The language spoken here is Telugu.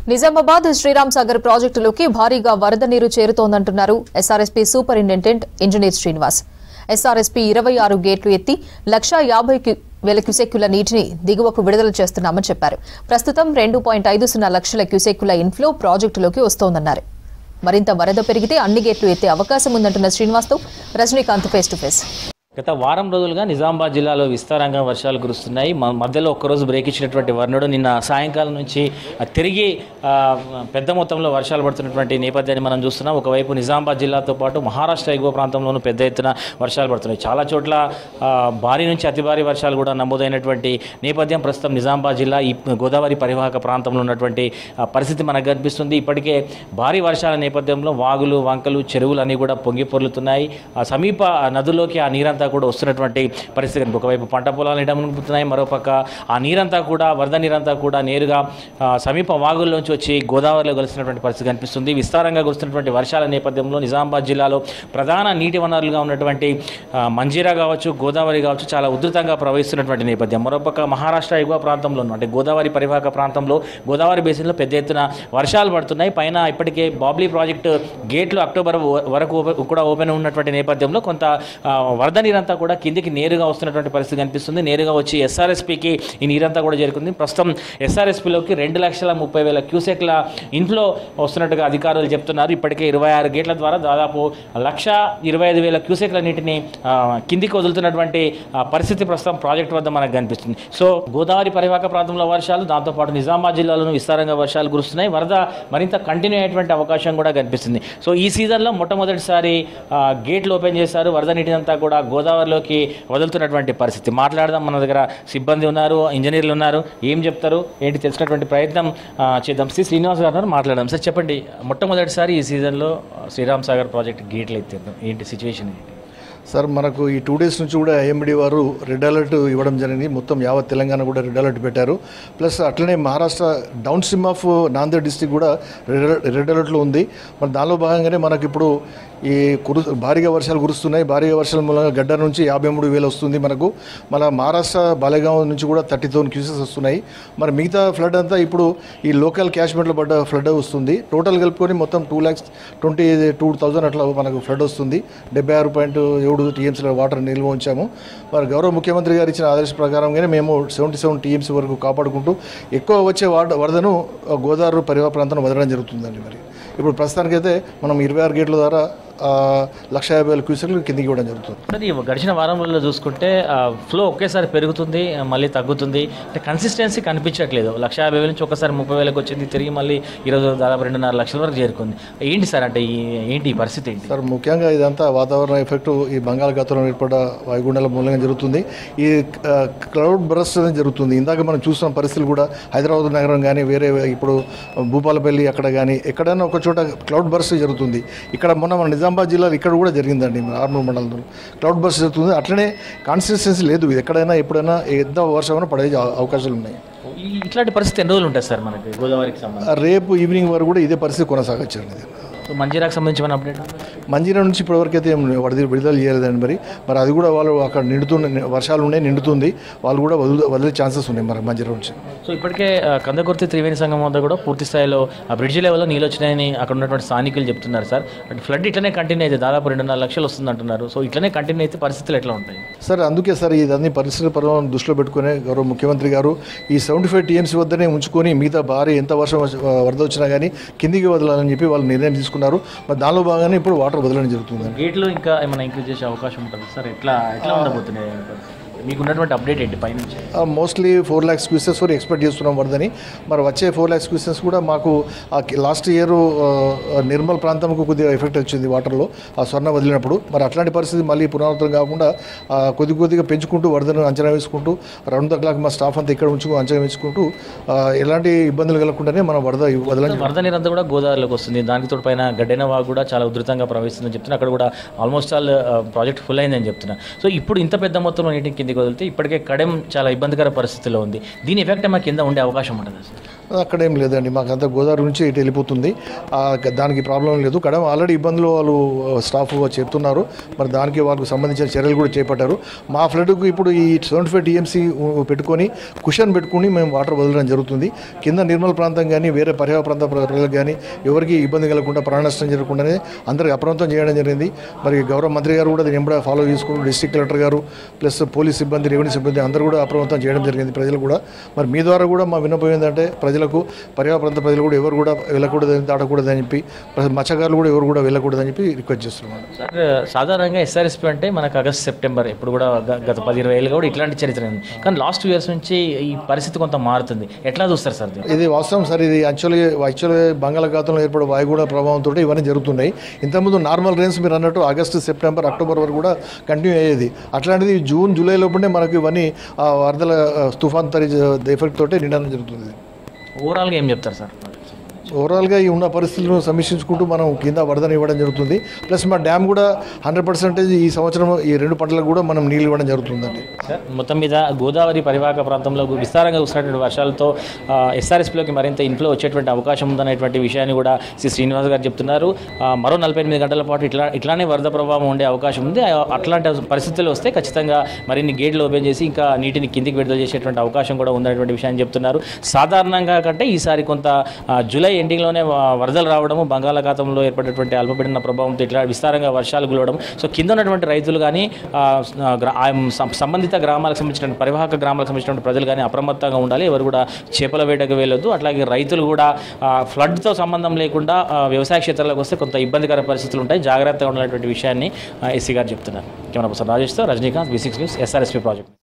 నిజామాబాద్ శ్రీరామ్ సాగర్ ప్రాజెక్టులోకి భారీగా వరద నీరు చేరుతోందంటున్నారు SRSP superintendent engineer Srinivas SRSP ఇరవై ఆరు గేట్లు ఎత్తి లక్షా యాభై క్యూ- వేల క్యూసెక్కుల నీటిని దిగువకు విడుదల చేస్తున్నామని చెప్పారు ప్రస్తుతం రెండు పాయింట్ ఐదు సున్నా లక్షల క్యూసెక్కుల ఇన్ఫ్లో ప్రాజెక్టులోకి వస్తోందన్నారు మరింత వరద పెరిగితే అన్ని గేట్లు ఎత్తే అవకాశం ఉందంటున్న శ్రీనివాస్తో రజనీకాంత్ ఫేస్ టు ఫేస్ గత వారం రోజులుగా నిజామాబాద్ జిల్లాలో విస్తారంగా వర్షాలు కురుస్తున్నాయి మ- మధ్యలో ఒక్కరోజు బ్రేక్ ఇచ్చినటువంటి వర్ణుడు నిన్న సాయంకాలం నుంచి ఆ, తిరిగి ఆ, పెద్ద మొత్తంలో వర్షాలు పడుతున్నటువంటి నేపథ్యాన్ని మనం చూస్తున్నాం ఒకవైపు నిజామాబాద్ జిల్లాతో పాటు మహారాష్ట్ర ఎగువ ప్రాంతంలోనూ పెద్ద ఎత్తున వర్షాలు పడుతున్నాయి చాలా చోట్ల ఆ, భారీ నుంచి అతి భారీ వర్షాలు కూడా నమోదైనటువంటి నేపథ్యం ప్రస్తుతం నిజామాబాద్ జిల్లా ఈ గోదావరి పరివాహక ప్రాంతంలో ఉన్నటువంటి ఆ, పరిస్థితి మనకు కనిపిస్తుంది ఇప్పటికే భారీ వర్షాల నేపథ్యంలో వాగులు వంకలు చెరువులు అన్నీ కూడా పొంగి పొర్లుతున్నాయి ఆ సమీప నదుల్లోకి ఆ నీరంతా కూడా వస్తున్నటువంటి పరిస్థితి కనిపి- ఒకవైపు పంట పొలాలు ఇడమునుకుతున్నాయి మరోపక్క ఆ నీరంతా కూడా వరద నీరంతా కూడా నేరుగా ఆ, సమీప వాగుల్లోంచి వచ్చి గోదావరిలో కలిసినటువంటి పరిస్థితి కనిపిస్తుంది విస్తారంగా కురుస్తున్నటువంటి వర్షాల నేపథ్యంలో నిజామాబాద్ జిల్లాలో ప్రధాన నీటి వనరులుగా ఉన్నటువంటి ఆ, మంజీరా కావచ్చు గోదావరి కావచ్చు చాలా ఉధృతంగా ప్రవహిస్తున్నటువంటి నేపథ్యం మరోపక్క మహారాష్ట్ర ఎగువ ప్రాంతంలో అంటే గోదావరి పరివాహక ప్రాంతంలో గోదావరి బేసిన్లో పెద్ద ఎత్తున వర్షాలు పడుతున్నాయి పైన ఇప్పటికే బాబ్లీ ప్రాజెక్టు గేట్లు అక్టోబర్ వ- వరకు ఓపె- కూడా ఓపెన్ ఉన్నటువంటి నేపథ్యంలో కొంత ఆ, వరద నీరంతా కూడా కిందికి నేరుగా వస్తున్నటువంటి పరిస్థితి కనిపిస్తుంది నేరుగా వచ్చి ఎస్ఆర్ఎస్పికి ఈ నీరంతా కూడా చేరుకుంది ప్రస్తుతం ఎస్ఆర్ఎస్పిలోకి రెండు లక్షల ముప్పై వేల క్యూసెక్ల ఇంట్లో వస్తున్నట్టుగా అధికారులు చెప్తున్నారు ఇప్పటికే ఇరవై ఆరు గేట్ల ద్వారా దాదాపు లక్ష ఇరవై ఐదు వేల క్యూసెక్ల నీటిని ఆ, కిందికి వదులుతున్నటువంటి ఆ, పరిస్థితి ప్రస్తుతం ప్రాజెక్టు వద్ద మనకు కనిపిస్తుంది సో గోదావరి పరివాహక ప్రాంతంలో వర్షాలు దాంతోపాటు నిజామాబాద్ జిల్లాలోనూ విస్తారంగా వర్షాలు కురుస్తున్నాయి వరద మరింత కంటిన్యూ అయ్యేటువంటి అవకాశం కూడా కనిపిస్తుంది సో ఈ సీజన్లో మొట్టమొదటిసారి ఆ, గేట్లు ఓపెన్ చేశారు వరద నీటినంతా కూడా గోదావరిలోకి వదులుతున్నటువంటి పరిస్థితి మాట్లాడదాం మన దగ్గర సిబ్బంది ఉన్నారు ఇంజనీర్లు ఉన్నారు ఏం చెప్తారు ఏంటి తెలిసినటువంటి ప్రయత్నం ఆ, చేద్దాం శ్రీ శ్రీనివాస్ గారు ఉన్నారు, మాట్లాడదాం సార్ చెప్పండి మొట్టమొదటిసారి ఈ సీజన్లో శ్రీరామ్ సాగర్ ప్రాజెక్ట్ గేట్లు ఎత్తారు ఏంటి సిచ్యువేషన్ ఏంటి సార్ మనకు ఈ టూ డేస్ నుంచి కూడా ఐఎండి వారు రెడ్ అలర్ట్ ఇవ్వడం జరిగింది మొత్తం యావత్ తెలంగాణ కూడా రెడ్ అలర్ట్ పెట్టారు ప్లస్ అట్లనే Maharashtra downstream of Nanded district కూడా రెడ్ అలర్ట్ రెడ్ అలర్ట్లో ఉంది మరి దానిలో భాగంగానే మనకి ఇప్పుడు ఈ కురు భారీగా వర్షాలు కురుస్తున్నాయి భారీగా వర్షాల మూలంగా గడ్డ నుంచి యాభై మూడు వేలు వస్తుంది మనకు మన మహారాష్ట్ర బాలేగాం నుంచి కూడా థర్టీ థౌసండ్ క్యూసెస్ వస్తున్నాయి మరి మిగతా ఫ్లడ్ అంతా ఇప్పుడు ఈ లోకల్ క్యాష్మెంట్లో పడ్డ ఫ్లడ్ వస్తుంది టోటల్ కలుపుకొని మొత్తం two lakhs twenty two thousand అట్లా మనకు ఫ్లడ్ వస్తుంది డెబ్బై ఆరు పాయింట్ ఏడు టీఎంసీల వాటర్ నిల్వ ఉంచాము మరి గౌరవ ముఖ్యమంత్రి గారు ఇచ్చిన ఆదేశ ప్రకారంగానే మేము సెవెంటీ సెవెన్ టీఎంసీ వరకు కాపాడుకుంటూ ఎక్కువ వచ్చే వాడ వరదను ఆ, గోదావరి పరివాహ ప్రాంతాన్ని వదలడం జరుగుతుందండి మరి ఇప్పుడు ప్రస్తుతానికైతే మనం ఇరవై ఆరు గేట్ల ద్వారా ఆ, లక్ష యాభై వేల క్యూసెక్లు కిందికి ఇవ్వడం జరుగుతుంది మరి ఈ గడిచిన వారం రోజుల్లో చూసుకుంటే ఫ్లో ఒకేసారి పెరుగుతుంది ఆ, మళ్ళీ తగ్గుతుంది అంటే కన్సిస్టెన్సీ కనిపించట్లేదు లక్ష యాభై వేల నుంచి ఒకసారి ముప్పై వేలకు వచ్చింది తిరిగి మళ్ళీ ఈరోజు దాదాపు రెండున్నర లక్షల వరకు చేరుకుంది ఏంటి సార్ అంటే ఈ ఏంటి ఈ పరిస్థితి ఏంటి సార్ ముఖ్యంగా ఇదంతా వాతావరణ ఎఫెక్ట్ ఈ బంగాళాఖాతంలో ఏర్పడ్డ వాయుగుండాల మూలంగా జరుగుతుంది ఈ ఆ, క్లౌడ్ బ్రస్ట్ అనేది జరుగుతుంది ఇందాక మనం చూసిన పరిస్థితులు కూడా హైదరాబాద్ నగరం కానీ వేరే ఇప్పుడు భూపాలపల్లి అక్కడ కానీ ఎక్కడైనా ఒక చోట క్లౌడ్ బర్స్ట్ జరుగుతుంది ఇక్కడ మొన్న మన నిజామాబాద్ జిల్లాలో ఇక్కడ కూడా జరిగిందండి మన ఆర్మూర్ మండలంలో క్లౌడ్ బర్స్ట్ జరుగుతుంది అట్లనే కాన్సిస్టెన్సీ లేదు ఎక్కడైనా ఎప్పుడైనా ఎంత వర్షమైనా పడే అవకాశాలు ఉన్నాయి ఈ- ఇట్లాంటి పరిస్థితి ఎన్ని రోజులు ఉంటుంది సార్ మనకి గోదావరికి సంబంధించి రేపు ఈవినింగ్ వరకు కూడా ఇదే పరిస్థితి కొనసాగచ్చండి సో మంజీరాకు సంబంధించి మన అప్డేట్ మంజీరా నుంచి ఇప్పటివరకు అయితే ఏం వరద విడుదల చేయలేదండి మరి మరి అది కూడా వాళ్ళు అక్కడ నిండుతున్న వర్షాలు ఉన్నాయి నిండుతుంది వాళ్ళు కూడా వదిలే వదిలే ఛాన్సెస్ ఉన్నాయి మరి మంజీరా నుంచి సో ఇప్పటికే ఆ, కందకుర్తి త్రివేణి సంఘం వద్ద కూడా పూర్తి స్థాయిలో ఆ బ్రిడ్జ్ లెవెల్లో నీళ్ళు వచ్చినాయని అక్కడ ఉన్నటువంటి స్థానికులు చెప్తున్నారు సార్ అంటే ఫ్లడ్ ఇట్లనే కంటిన్యూ అయితే దాదాపు రెండున్నర లక్షలు వస్తుంది అంటున్నారు సో ఇట్లనే కంటిన్యూ అయితే పరిస్థితులు ఎట్లా ఉంటాయి సార్ అందుకే సార్ ఇదన్నీ పరిస్థితి పర్వం దృష్టిలో పెట్టుకునే గౌరవ ముఖ్యమంత్రి గారు ఈ సెవెంటీ ఫైవ్ టీఎంసీ వద్దనే ఉంచుకొని మిగతా భారీ ఎంత వర్షం వచ్చి- వరద వచ్చినా కానీ కిందికి వదలాలని చెప్పి వాళ్ళు నిర్ణయం తీసుకున్నారు మరి దానిలో భాగంగానే ఇప్పుడు వాటర్ వదలడం జరుగుతుంది గేట్లు ఇంకా ఏమైనా ఇంక్రీజ్ చేసే అవకాశం ఉంటుంది సార్ ఎట్లా ఎట్లా ఉండబోతున్నాయి మీకు ఉన్నటువంటి అప్డేట్ ఏంటి పైనుంచి మోస్ట్లీ ఫోర్ ల్యాక్స్ క్యూసెస్ వరకు ఎక్స్పెక్ట్ చేస్తున్నాం వరదని మరి వచ్చే ఫోర్ ల్యాక్స్ క్యూసెస్ కూడా మాకు లాస్ట్ ఇయర్ నిర్మల్ ప్రాంతంకు కొద్దిగా ఎఫెక్ట్ వచ్చింది వాటర్లో ఆ స్వర్ణ వదిలినప్పుడు మరి అట్లాంటి పరిస్థితి మళ్ళీ పునరావృతం కాకుండా ఆ, కొద్ది కొద్దిగా పెంచుకుంటూ వరదను అంచనా వేసుకుంటూ రౌండ్ ద క్లాక్ మా స్టాఫ్ అంతా ఇక్కడ ఉంచుకు అంచనా వేసుకుంటూ ఆ, ఎలాంటి ఇబ్బందులు కలగకుండానే మనం వరద వదలని వరద నీరు అంతా కూడా గోదావరిలోకి వస్తుంది దానికి తోడు పైన గడ్డెన వాగు కూడా చాలా ఉధృతంగా ప్రవహిస్తుందని చెప్తున్నా అక్కడ కూడా ఆల్మోస్ట్ ఆల్ ప్రాజెక్ట్ ఫుల్ అయిందని చెప్తున్నా సో ఇప్పుడు ఇంత పెద్ద మొత్తంలో నీటిని కిందికి వదిలితే ఇప్పటికే కడెం చాలా ఇబ్బందికర పరిస్థితిలో ఉంది దీని ఎఫెక్ట్ మా కింద ఉండే అవకాశం ఉంటుంది సార్ అక్కడ ఏం లేదండి మాకు అంతా గోదావరి నుంచి ఇటు వెళ్ళిపోతుంది ఆ, దానికి ప్రాబ్లం లేదు కడమ ఆల్రెడీ ఇబ్బందులు వాళ్ళు స్టాఫ్ చెప్తున్నారు మరి దానికి వాళ్ళకు సంబంధించిన చర్యలు కూడా చేపట్టారు మా ఫ్లడ్కు ఇప్పుడు ఈ సెవెంటీ ఫైవ్ టీఎంసీ పెట్టుకొని కుషన్ పెట్టుకొని మేము వాటర్ వదలడం జరుగుతుంది కింద నిర్మల్ ప్రాంతం కానీ వేరే పర్యావ ప్రాంత ప్రజలకు కానీ ఎవరికి ఇబ్బంది కలగకుండా ప్రాణ నష్టం జరగకుండానే అందరికి అప్రమత్తం చేయడం జరిగింది మరి గౌరవ మంత్రి గారు కూడా దీన్ని ఎంబడ ఫాలో చేసుకుని డిస్ట్రిక్ట్ కలెక్టర్ గారు ప్లస్ పోలీస్ సిబ్బంది రెవెన్యూ సిబ్బంది అందరూ కూడా అప్రమత్తం చేయడం జరిగింది ప్రజలు కూడా మరి మీ ద్వారా కూడా మా విన్నపం ఏంటంటే ప్రజలకు పర్యావ ప్రాంత ప్రజలు కూడా ఎవరు కూడా వెళ్ళకూడదని దాటకూడదని చెప్పి ప్లస్ మత్స్యకారులు కూడా ఎవరు కూడా వెళ్ళకూడదని చెప్పి రిక్వెస్ట్ చేస్తున్నాను సార్ సాధారణంగా ఎస్ఆర్ఎస్పీ అంటే మనకు ఆగస్ట్ సెప్టెంబర్ ఇప్పుడు కూడా గ- గత పది ఇరవై ఏళ్ళు కూడా ఇట్లాంటి చరిత్ర ఉంది కానీ లాస్ట్ టూ ఇయర్స్ నుంచి ఈ పరిస్థితి కొంత మారుతుంది ఎట్లా చూస్తారు సార్ దీన్ని? ఇది వాస్తవం సార్ ఇది యాక్చువల్లీ యాక్చువల్లీ బంగాళాఖాతంలో ఏర్పడే వాయుగుణ ప్రభావంతో ఇవన్నీ జరుగుతున్నాయి ఇంతకుముందు నార్మల్ రేంజ్ మీరు అన్నట్టు ఆగస్టు సెప్టెంబర్ అక్టోబర్ వరకు కూడా కంటిన్యూ అయ్యేది అట్లాంటిది జూన్ జూలై లోపలనే మనకు ఇవన్నీ ఆ వరదల ఆ, తుఫాన్ తరి ఎఫెక్ట్ తోటే నిండడం జరుగుతుంది ఓవరాల్గా ఏం చెప్తారు సార్ ఓవరాల్గా ఈ ఉన్న పరిస్థితులను సమీక్షించుకుంటూ మనం కింద వరదని ఇవ్వడం జరుగుతుంది ప్లస్ మా డ్యామ్ కూడా హండ్రెడ్ పర్సెంటేజ్ ఈ సంవత్సరం ఈ రెండు పంటలకు కూడా మనం నీళ్ళు ఇవ్వడం జరుగుతుందండి సార్ మొత్తం మీద గోదావరి పరివాహక ప్రాంతంలో విస్తారంగా కురిసినటువంటి వర్షాలతో ఎస్ఆర్ఎస్పీలోకి మరింత ఇన్ఫ్లో వచ్చేటువంటి అవకాశం ఉందనేటువంటి విషయాన్ని కూడా శ్రీ శ్రీనివాస్ గారు చెప్తున్నారు ఆ, మరో నలభై ఎనిమిది గంటల పాటు ఇట్లా ఇట్లానే వరద ప్రభావం ఉండే అవకాశం ఉంది ఆ, అట్లాంటి పరిస్థితులు వస్తే ఖచ్చితంగా మరిన్ని గేట్లు ఓపెన్ చేసి ఇంకా నీటిని కిందికి విడుదల చేసేటువంటి అవకాశం కూడా ఉందనేటువంటి విషయాన్ని చెప్తున్నారు సాధారణంగా కంటే ఈసారి కొంత ఆ, జూలై ఎండింగ్లోనే ఆ, వరదలు రావడము బంగాళాఖాతంలో ఏర్పడేటువంటి అల్పపీడన ప్రభావంతో ఇట్లా విస్తారంగా వర్షాలు కులవడం సో కింద ఉన్నటువంటి రైతులు కానీ ఆ, ఆ, గ్రా- ఆ సం- సంబంధిత గ్రామాలకు సంబంధించిన పరివాహక గ్రామాలకు సంబంధించిన ప్రజలు కానీ అప్రమత్తంగా ఉండాలి ఎవరు కూడా చేపల వేటకు వెళ్ళొద్దు అట్లాగే రైతులు కూడా ఆ, ఫ్లడ్తో సంబంధం లేకుండా ఆ, వ్యవసాయ క్షేత్రాలకు వస్తే కొంత ఇబ్బందికర పరిస్థితులు ఉంటాయి జాగ్రత్తగా ఉండాలనేటువంటి విషయాన్ని ఎస్సీ గారు చెప్తున్నారు కెమెరా పర్సన్ రాజేష్తో Rajinikanth V six news SRSP project